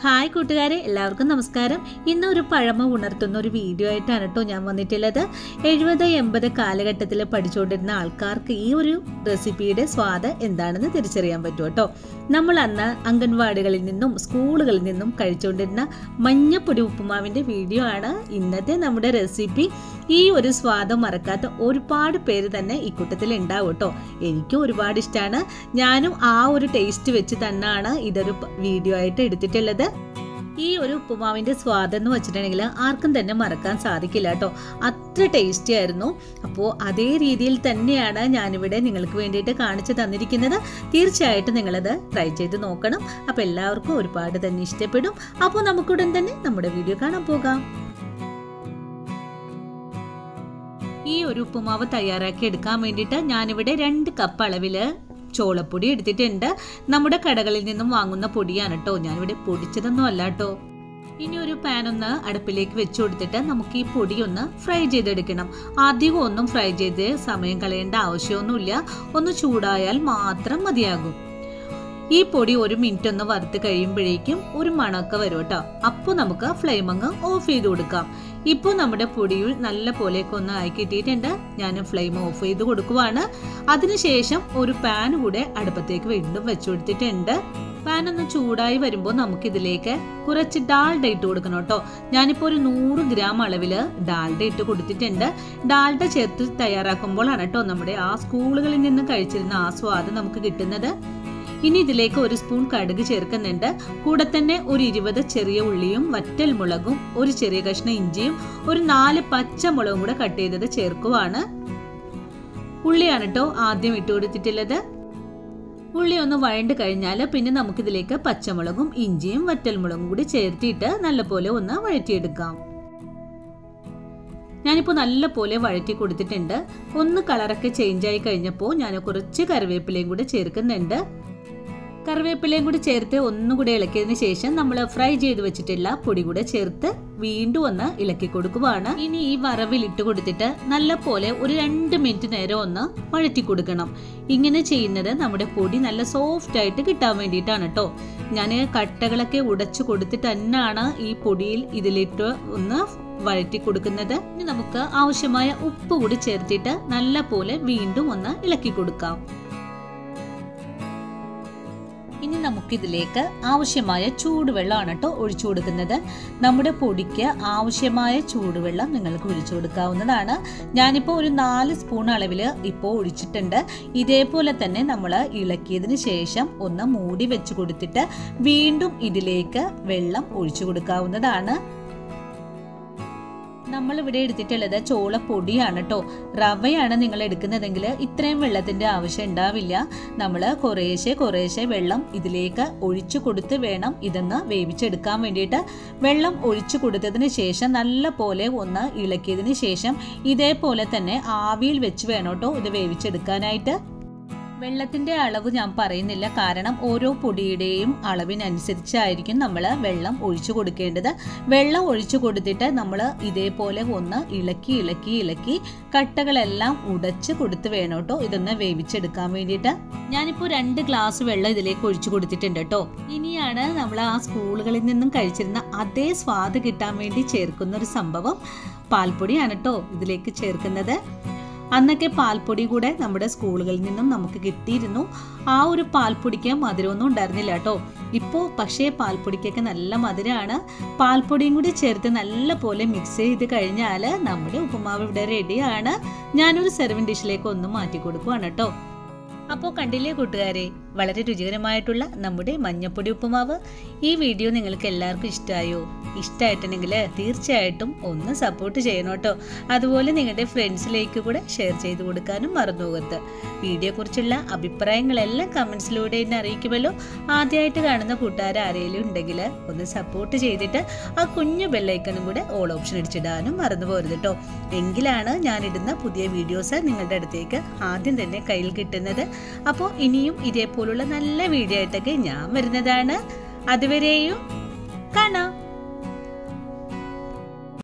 hi കൂട്ടുകാരെ എല്ലാവർക്കും നമസ്കാരം ഇന്ന് ഒരു പഴമ ഉണർത്തുന്ന ഒരു വീഡിയോ ആയിട്ടാണ് കേട്ടോ ഞാൻ വന്നിട്ടുള്ളത് എഴുപത് എൺപത് കാലഘട്ടത്തിൽ പഠിച്ചുകൊണ്ടിരുന്ന ആൾക്കാർക്ക് ഈ ഒരു റെസിപ്പിയുടെ സ്വാദ് എന്താണെന്ന് തിരിച്ചറിയാൻ പറ്റും കേട്ടോ നമ്മൾ അന്ന് അംഗൻവാടികളിൽ നിന്നും സ്കൂളുകളിൽ നിന്നും കഴിച്ചുകൊണ്ടിരുന്ന മഞ്ഞപ്പൊടി ഉപ്പുമാവിൻ്റെ വീഡിയോ ആണ് ഇന്നത്തെ നമ്മുടെ റെസിപ്പി ഈ ഒരു സ്വാദം മറക്കാത്ത ഒരുപാട് പേര് തന്നെ ഈ കൂട്ടത്തിൽ ഉണ്ടാവും കേട്ടോ എനിക്കും ഒരുപാട് ഇഷ്ടമാണ് ഞാനും ആ ഒരു ടേസ്റ്റ് വെച്ച് തന്നെയാണ് ഇതൊരു പ- വീഡിയോ ആയിട്ട് എടുത്തിട്ടുള്ളത് ഈ ഒരു ഉപ്പുമാവിൻ്റെ സ്വാദം എന്ന് വെച്ചിട്ടുണ്ടെങ്കിൽ ആർക്കും തന്നെ മറക്കാൻ സാധിക്കില്ല കേട്ടോ അത്ര ടേസ്റ്റി ആയിരുന്നു അപ്പോൾ അതേ രീതിയിൽ തന്നെയാണ് ഞാനിവിടെ നിങ്ങൾക്ക് വേണ്ടിയിട്ട് കാണിച്ചു തന്നിരിക്കുന്നത് തീർച്ചയായിട്ടും നിങ്ങളത് ട്രൈ ചെയ്ത് നോക്കണം അപ്പോൾ എല്ലാവർക്കും ഒരുപാട് തന്നെ ഇഷ്ടപ്പെടും അപ്പോൾ നമുക്കുടൻ തന്നെ നമ്മുടെ വീഡിയോ കാണാൻ പോകാം ഈ ഒരു ഉപ്പുമാവ് തയ്യാറാക്കി എടുക്കാൻ വേണ്ടിയിട്ട് ഞാനിവിടെ രണ്ട് കപ്പ് അളവില് ചോളപ്പൊടി എടുത്തിട്ടുണ്ട് നമ്മുടെ കടകളിൽ നിന്നും വാങ്ങുന്ന പൊടിയാണ് കേട്ടോ ഞാനിവിടെ പൊടിച്ചതൊന്നും അല്ല കേട്ടോ ഇനി ഒരു പാൻ ഒന്ന് അടുപ്പിലേക്ക് വെച്ചു കൊടുത്തിട്ട് നമുക്ക് ഈ പൊടി ഒന്ന് ഫ്രൈ ചെയ്തെടുക്കണം അധികം ഒന്നും ഫ്രൈ ചെയ്ത് സമയം കളയേണ്ട ആവശ്യമൊന്നുമില്ല ഒന്ന് ചൂടായാൽ മാത്രം മതിയാകും ഈ പൊടി ഒരു മിനിറ്റ് ഒന്ന് വറുത്ത് കഴിയുമ്പോഴേക്കും ഒരു മണമൊക്കെ വരും കേട്ടോ അപ്പോൾ നമുക്ക് ഫ്ലെയിം അങ്ങ് ഓഫ് ചെയ്ത് കൊടുക്കാം ഇപ്പോൾ നമ്മുടെ പൊടിയിൽ നല്ല പോലെയൊക്കെ ഒന്ന് ആയി കിട്ടിയിട്ടുണ്ട് ഞാൻ ഫ്ലെയിം ഓഫ് ചെയ്ത് കൊടുക്കുവാണ് അതിനുശേഷം ഒരു പാൻ കൂടെ അടുപ്പത്തേക്ക് വീണ്ടും വെച്ചു കൊടുത്തിട്ടുണ്ട് പാൻ ഒന്ന് ചൂടായി വരുമ്പോൾ നമുക്കിതിലേക്ക് കുറച്ച് ഡാൽഡ ഇട്ട് കൊടുക്കണം കേട്ടോ ഞാനിപ്പോൾ ഒരു നൂറ് ഗ്രാം അളവിൽ ഡാൽഡ ഇട്ട് കൊടുത്തിട്ടുണ്ട് ഡാൽഡ ചേർത്ത് തയ്യാറാക്കുമ്പോഴാണ് കേട്ടോ നമ്മുടെ ആ സ്കൂളുകളിൽ നിന്ന് കഴിച്ചിരുന്ന ആ സ്വാദ് നമുക്ക് കിട്ടുന്നത് ഇനി ഇതിലേക്ക് ഒരു സ്പൂൺ കടുക് ചേർക്കുന്നുണ്ട് കൂടെ തന്നെ ഒരു ഇരുപത് ചെറിയ ഉള്ളിയും വറ്റൽ മുളകും ഒരു ചെറിയ കഷ്ണം ഇഞ്ചിയും ഒരു നാല് പച്ചമുളകും കൂടെ കട്ട് ചെയ്തത് ചേർക്കുവാണ് ഉള്ളിയാണ് കേട്ടോ ആദ്യം ഇട്ട് കൊടുത്തിട്ടുള്ളത് ഉള്ളി ഒന്ന് വഴണ്ട് കഴിഞ്ഞാൽ പിന്നെ നമുക്കിതിലേക്ക് പച്ചമുളകും ഇഞ്ചിയും വറ്റൽമുളകും കൂടി ചേർത്തിട്ട് നല്ലപോലെ ഒന്ന് വഴറ്റിയെടുക്കാം ഞാനിപ്പോൾ നല്ല പോലെ വഴറ്റി കൊടുത്തിട്ടുണ്ട് ഒന്ന് കളറൊക്കെ ചേഞ്ച് ആയി കഴിഞ്ഞപ്പോൾ ഞാൻ കുറച്ച് കറിവേപ്പിലയും കൂടെ ചേർക്കുന്നുണ്ട് കറിവേപ്പിലയും കൂടി ചേർത്ത് ഒന്നുകൂടെ ഇളക്കിയതിന് ശേഷം നമ്മൾ ഫ്രൈ ചെയ്ത് വെച്ചിട്ടുള്ള പൊടി കൂടെ ചേർത്ത് വീണ്ടും ഒന്ന് ഇളക്കി കൊടുക്കുവാണ് ഇനി ഈ വറവിൽ ഇട്ട് കൊടുത്തിട്ട് നല്ല പോലെ ഒരു രണ്ട് മിനിറ്റ് നേരം ഒന്ന് വഴറ്റി കൊടുക്കണം ഇങ്ങനെ ചെയ്യുന്നത് നമ്മുടെ പൊടി നല്ല സോഫ്റ്റ് ആയിട്ട് കിട്ടാൻ വേണ്ടിയിട്ടാണ് കേട്ടോ ഞാൻ കട്ടകളൊക്കെ ഉടച്ചു കൊടുത്തിട്ട് തന്നെയാണ് ഈ പൊടിയിൽ ഇതിലിട്ട് ഒന്ന് വഴറ്റി കൊടുക്കുന്നത് ഇനി നമുക്ക് ആവശ്യമായ ഉപ്പ് കൂടി ചേർത്തിട്ട് നല്ല പോലെ വീണ്ടും ഒന്ന് ഇളക്കി കൊടുക്കാം ഇനി നമുക്കിതിലേക്ക് ആവശ്യമായ ചൂടുവെള്ളമാണ് കേട്ടോ ഒഴിച്ചു കൊടുക്കുന്നത് നമ്മുടെ പൊടിക്ക് ആവശ്യമായ ചൂടുവെള്ളം നിങ്ങൾക്ക് ഒഴിച്ചു കൊടുക്കാവുന്നതാണ് ഞാനിപ്പോൾ ഒരു നാല് സ്പൂൺ അളവിൽ ഇപ്പോൾ ഒഴിച്ചിട്ടുണ്ട് ഇതേപോലെ തന്നെ നമ്മൾ ഇളക്കിയതിന് ശേഷം ഒന്ന് മൂടി വെച്ച് കൊടുത്തിട്ട് വീണ്ടും ഇതിലേക്ക് വെള്ളം ഒഴിച്ചു കൊടുക്കാവുന്നതാണ് നമ്മൾ ഇവിടെ എടുത്തിട്ടുള്ളത് ചോളപ്പൊടിയാണ് കേട്ടോ റവയാണ് നിങ്ങൾ എടുക്കുന്നതെങ്കിൽ ഇത്രയും വെള്ളത്തിന്റെ ആവശ്യം ഉണ്ടാവില്ല നമ്മൾ കുറേശ്ശെ കുറേശ്ശെ വെള്ളം ഇതിലേക്ക് ഒഴിച്ചു കൊടുത്ത് വേണം ഇതൊന്ന് വേവിച്ചെടുക്കാൻ വേണ്ടിയിട്ട് വെള്ളം ഒഴിച്ചു കൊടുത്തതിന് ശേഷം നല്ല പോലെ ഒന്ന് ഇളക്കിയതിന് ശേഷം ഇതേപോലെ തന്നെ ആവിയിൽ വെച്ച് വേണം കേട്ടോ ഇത് വേവിച്ചെടുക്കാനായിട്ട് വെള്ളത്തിന്റെ അളവ് ഞാൻ പറയുന്നില്ല കാരണം ഓരോ പൊടിയുടെയും അളവിനനുസരിച്ചായിരിക്കും നമ്മൾ വെള്ളം ഒഴിച്ചു കൊടുക്കേണ്ടത് വെള്ളം ഒഴിച്ചു കൊടുത്തിട്ട് നമ്മൾ ഇതേപോലെ ഒന്ന് ഇളക്കി ഇളക്കി ഇളക്കി കട്ടകളെല്ലാം ഉടച്ച് കൊടുത്ത് വേണം കേട്ടോ ഇതൊന്ന് വേവിച്ചെടുക്കാൻ വേണ്ടിയിട്ട് ഞാനിപ്പോൾ രണ്ട് ഗ്ലാസ് വെള്ളം ഇതിലേക്ക് ഒഴിച്ചു കൊടുത്തിട്ടുണ്ട് കേട്ടോ ഇനിയാണ് നമ്മൾ ആ സ്കൂളുകളിൽ നിന്നും കഴിച്ചിരുന്ന അതേ സ്വാദ് കിട്ടാൻ വേണ്ടി ചേർക്കുന്ന ഒരു സംഭവം പാൽപ്പൊടിയാണ് കേട്ടോ ഇതിലേക്ക് ചേർക്കുന്നത് അന്നൊക്കെ പാൽപ്പൊടി കൂടെ നമ്മുടെ സ്കൂളുകളിൽ നിന്നും നമുക്ക് കിട്ടിയിരുന്നു ആ ഒരു പാൽപ്പൊടിക്ക് മധുരമൊന്നും ഉണ്ടായിരുന്നില്ല കേട്ടോ ഇപ്പോൾ പക്ഷേ പാൽപ്പൊടിക്കൊക്കെ നല്ല മധുരമാണ് പാൽപ്പൊടിയും കൂടി ചേർത്ത് നല്ല പോലെ മിക്സ് ചെയ്ത് കഴിഞ്ഞാൽ നമ്മുടെ ഉപ്പുമാവ് ഇവിടെ റെഡിയാണ് ഞാനൊരു സെർവിങ് ഡിഷിലേക്ക് ഒന്ന് മാറ്റി കൊടുക്കുവാണ് കേട്ടോ അപ്പോൾ കണ്ടില്ലേ കൂട്ടുകാരെ വളരെ രുചികരമായിട്ടുള്ള നമ്മുടെ മഞ്ഞപ്പൊടി ഉപ്പുമാവ് ഈ വീഡിയോ നിങ്ങൾക്ക് എല്ലാവർക്കും ഇഷ്ടമായോ ഇഷ്ടമായിട്ടുണ്ടെങ്കിൽ തീർച്ചയായിട്ടും ഒന്ന് സപ്പോർട്ട് ചെയ്യണം കേട്ടോ അതുപോലെ നിങ്ങളുടെ ഫ്രണ്ട്സിലേക്ക് കൂടെ ഷെയർ ചെയ്ത് കൊടുക്കാനും മറന്നു പോകരുത് വീഡിയോയെക്കുറിച്ചുള്ള അഭിപ്രായങ്ങളെല്ലാം കമൻസിലൂടെ എന്നെ അറിയിക്കുമല്ലോ ആദ്യമായിട്ട് കാണുന്ന കൂട്ടുകാർ ആരെങ്കിലും ഉണ്ടെങ്കിൽ ഒന്ന് സപ്പോർട്ട് ചെയ്തിട്ട് ആ കുഞ്ഞു ബെല്ലൈക്കണും കൂടെ ഓൾ ഓപ്ഷൻ അടിച്ചിടാനും മറന്നു പോകരുത് കേട്ടോ എങ്കിലാണ് ഞാനിടുന്ന പുതിയ വീഡിയോസ് നിങ്ങളുടെ അടുത്തേക്ക് ആദ്യം തന്നെ കയ്യിൽ കിട്ടുന്നത് അപ്പോൾ ഇനിയും ഇതേപോലുള്ള നല്ല വീഡിയോ ആയിട്ടൊക്കെ ഞാൻ വരുന്നതാണ് അതുവരെയും കാണാം